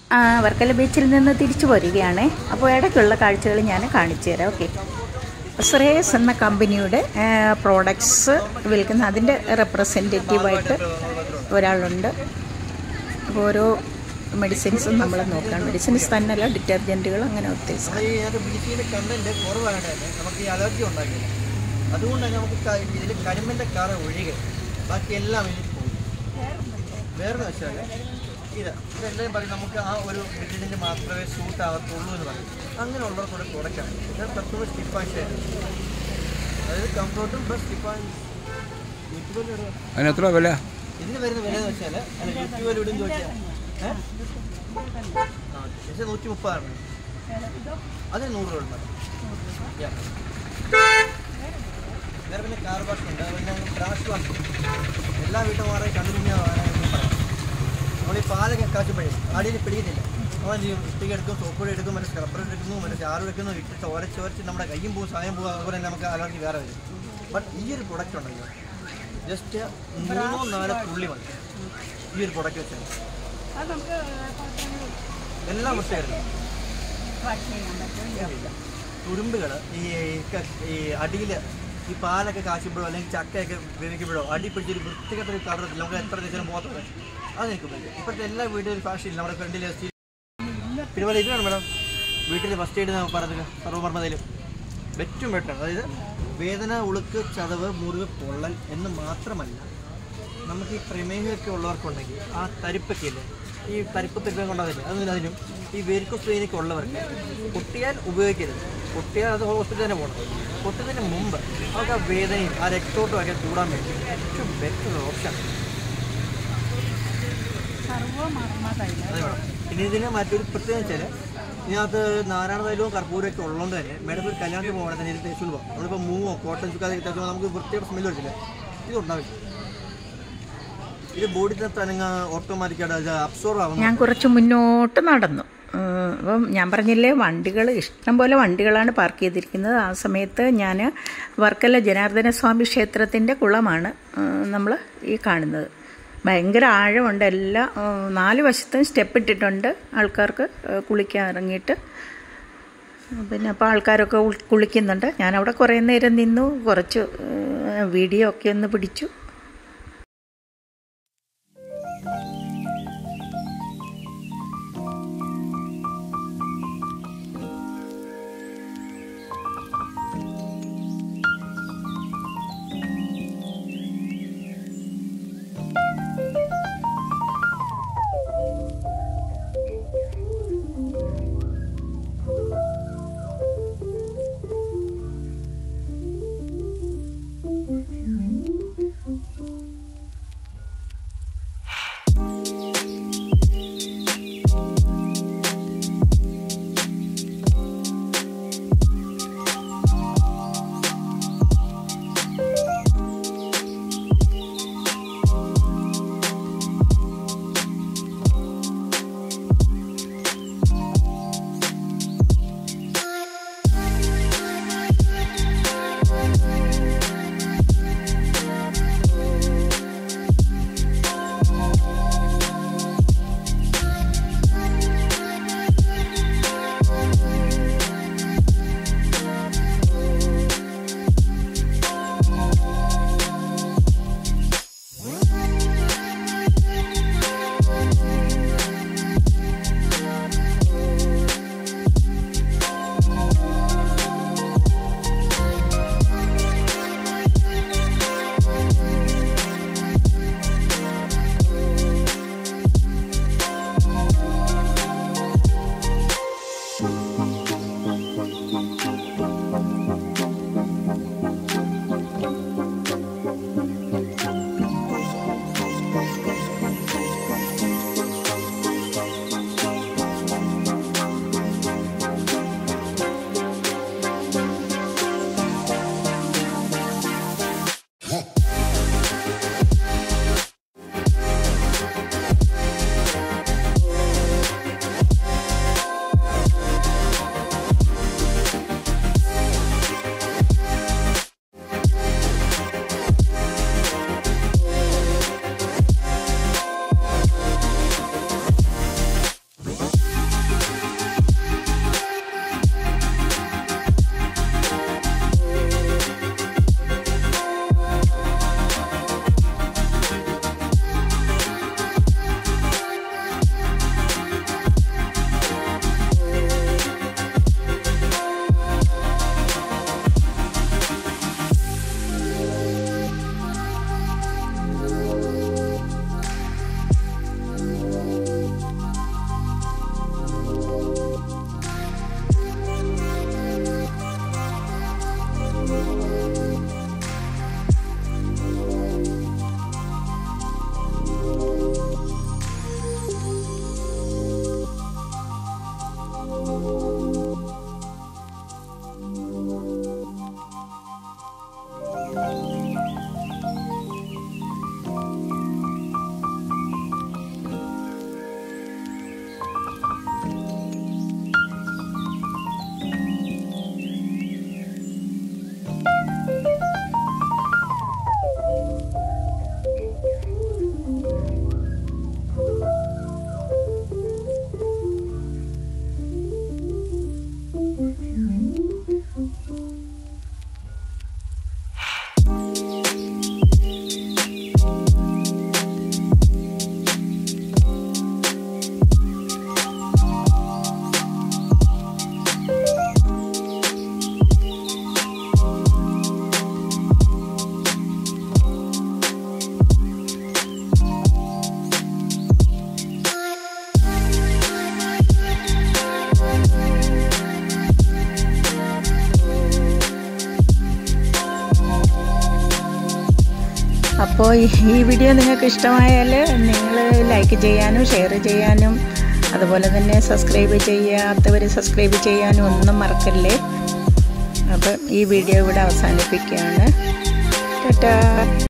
ആ, വർക്കല ബീച്ചിൽ നിന്ന് തിരിച്ചു പോരുകയാണ് അപ്പോൾ ഇടയ്ക്കുള്ള കാഴ്ചകൾ ഞാൻ കാണിച്ചു തരാം ഓക്കെ ശ്രേയസ് എന്ന കമ്പനിയുടെ പ്രോഡക്ട്സ് വിൽക്കുന്ന അതിൻ്റെ റെപ്രസെൻറ്റേറ്റീവായിട്ട് ഒരാളുണ്ട് അപ്പോൾ ഓരോ മെഡിസിൻസും നമ്മൾ നോക്കണം മെഡിസിൻസ് തന്നെയല്ല ഡിറ്റർജൻറ്റുകൾ അങ്ങനെ ഒത്തിരി സാധനം. ഈ അതിനകത്ത് ബീച്ചിൻ്റെ കണ്ടന്റ് കുറവായിട്ട് തന്നെ നമുക്ക് ഈ അലർജി ഉണ്ടാക്കില്ല അതുകൊണ്ട് തന്നെ നമുക്ക് ക- ഇതിൽ കരിമ്പിൻ്റെ കറ ഒഴികെ ബാക്കി എല്ലാം ഇതിൽ പോകും വേറെ വെച്ചാൽ ഇത് ഇതെല്ലാം പറയും നമുക്ക് ആ ഒരു മെറ്റീരിയലിന് മാത്രമേ സൂട്ട് ആകത്തുള്ളൂ എന്ന് പറയും അങ്ങനെയുള്ളവർക്കുള്ള പ്രൊഡക്റ്റാണ് ഇത് പെട്രോൾ സ്റ്റിപ്പാൻസ് അതായത് കംഫർട്ടും പ്ലസ് സ്റ്റിപ്പാൻസ് യൂട്യൂബിൽ അതിന് എത്ര വില ഇതിന് വരുന്ന വില എന്ന് വെച്ചാൽ അല്ല യൂട്യൂബിൽ ഇടും ചോദിച്ചാൽ ഏഹ് ആ പക്ഷേ നൂറ്റി മുപ്പതാണ് അതിന് നൂറ് രൂപ ഉണ്ട് Yeah. വേറെ പിന്നെ കാർ വാഷ് ഉണ്ട് പിന്നെ ബ്രാഷ് വാഷ് എല്ലാ വീട്ടുമാരെ കണ്ടുപിടിഞ്ഞ പറയാം നമ്മൾ ഈ പാലൊക്കെ കാച്ചുമ്പോഴേ അടിയിൽ പിടിക്കുന്നില്ല നമ്മൾ എന്ത് ചെയ്യും ഇഷ്ടിക എടുക്കും സോപ്പ് എടുക്കും മറ്റേ സ്ക്രബ്ബർ എടുക്കുന്നു മറ്റേ ചാറ് എടുക്കുന്നു ഇട്ട് ചോരച്ച് ചോരച്ച് നമ്മുടെ കയ്യും പോകും സായം പോകും അതുപോലെ തന്നെ നമുക്ക് അലർജി വേറെ വരും ബട്ട് ഈ ഒരു പ്രൊഡക്റ്റ് ഉണ്ടല്ലോ ജസ്റ്റ് മൂന്നോ നാലോ തുള്ളി മതി ഈ ഒരു പ്രൊഡക്റ്റ് വെച്ചാൽ എല്ലാം വൃത്തിയായിരുന്നു തുരുമ്പുകൾ ഈ ക- ഈ അടിയിൽ ഈ പാലൊക്കെ കാച്ചുമ്പോഴോ അല്ലെങ്കിൽ ചക്കയൊക്കെ വേവിക്കുമ്പോഴോ അടി പിടിച്ചൊരു വൃത്തികെട്ടൊരു കളർ നമുക്ക് എത്ര ദിവസം പോകത്തില്ല അത് എനിക്ക് ഉപയോഗിക്കും ഇപ്പോഴത്തെ എല്ലാ വീട്ടിലും ഫാഷൻ ഇല്ല നമ്മുടെ ഫ്രണ്ടിൽ പിന്നെ പോലെ ഇത് വേണം മേഡം വീട്ടിൽ ഫസ്റ്റ് എയ്ഡ് പറഞ്ഞത് സർവ്വമർമ്മതയിലും ഏറ്റവും ബെറ്റർ അതായത് വേദന ഉളുക്ക് ചതവ് മുറിവ് പൊള്ളൽ എന്ന് മാത്രമല്ല നമുക്ക് ഈ പ്രമേഹമൊക്കെ ഉള്ളവർക്കുണ്ടെങ്കിൽ ആ തരിപ്പൊക്കെ ഇല്ലേ ഈ തരിപ്പ് തരിപ്പം കൊണ്ടാവില്ല അതിന് അതിനും ഈ വെരിക്കോസ് വെയിനൊക്കെ ഉള്ളവർക്ക് പൊട്ടിയാൽ ഉപയോഗിക്കരുത് പൊട്ടിയാൽ അത് ഹോസ്പിറ്റലിൽ തന്നെ പോകണം പൊട്ടുന്നതിന് മുമ്പ് അവർക്ക് ആ വേദനയും ആ രക്തോട്ടും ഒക്കെ കൂടാൻ വേണ്ടി ഏറ്റവും ബെറ്റർ ഓപ്ഷൻ അതെ മേഡം പിന്നെ ഇതിന് മറ്റൊരു പ്രത്യേകത വെച്ചാൽ ഇതിനകത്ത് നാരായണ തൈലവും കർപ്പൂരമൊക്കെ ഉള്ളതുകൊണ്ട് തന്നെ മേഡം ഇപ്പോൾ ഒരു കല്യാണത്തിന് പോകണം തന്നെ ഇത് തേച്ചുകൊണ്ട് പോകാം നമ്മളിപ്പോൾ മൂവോ കോട്ടൺ ചുക്കാതെ തേച്ചുമ്പോൾ നമുക്ക് വൃത്തിയുടെ സ്മെല്ല് വരത്തില്ല ഇത് ഉണ്ടാവില്ല ഇത് ബോഡിയിൽ തന്നെ ഓട്ടോമാറ്റിക്കായിട്ട് അത് അബ്സോർവ് ആവുന്നു ഞാൻ കുറച്ച് മുന്നോട്ട് നടന്നു ഉം, അപ്പം ഞാൻ പറഞ്ഞില്ലേ വണ്ടികൾ ഇഷ്ടം പോലെ വണ്ടികളാണ് പാർക്ക് ചെയ്തിരിക്കുന്നത് ആ സമയത്ത് ഞാൻ വർക്കല ജനാർദ്ദന സ്വാമി ക്ഷേത്രത്തിൻ്റെ കുളമാണ് നമ്മൾ ഈ കാണുന്നത് ഭയങ്കര ആഴമുണ്ട് എല്ലാ ഉം, നാല് വശത്തും സ്റ്റെപ്പ് ഇട്ടിട്ടുണ്ട് ആൾക്കാർക്ക് ഏഹ്, കുളിക്കാൻ ഇറങ്ങിയിട്ട് പിന്നെ അപ്പോൾ ആൾക്കാരൊക്കെ ഉൾ- കുളിക്കുന്നുണ്ട് ഞാനവിടെ കുറേ നേരം നിന്നു കുറച്ച് ഏഹ്, വീഡിയോ ഒക്കെ ഒന്ന് പിടിച്ചു അപ്പോൾ ഈ വീഡിയോ നിങ്ങൾക്ക് ഇഷ്ടമായാൽ നിങ്ങൾ ലൈക്ക് ചെയ്യാനും ഷെയർ ചെയ്യാനും അതുപോലെ തന്നെ സബ്സ്ക്രൈബ് ചെയ്യാത്തവർ സബ്സ്ക്രൈബ് ചെയ്യാനും ഒന്നും മറക്കല്ലേ അപ്പം ഈ വീഡിയോ ഇവിടെ അവസാനിപ്പിക്കുകയാണ് ടാറ്റാ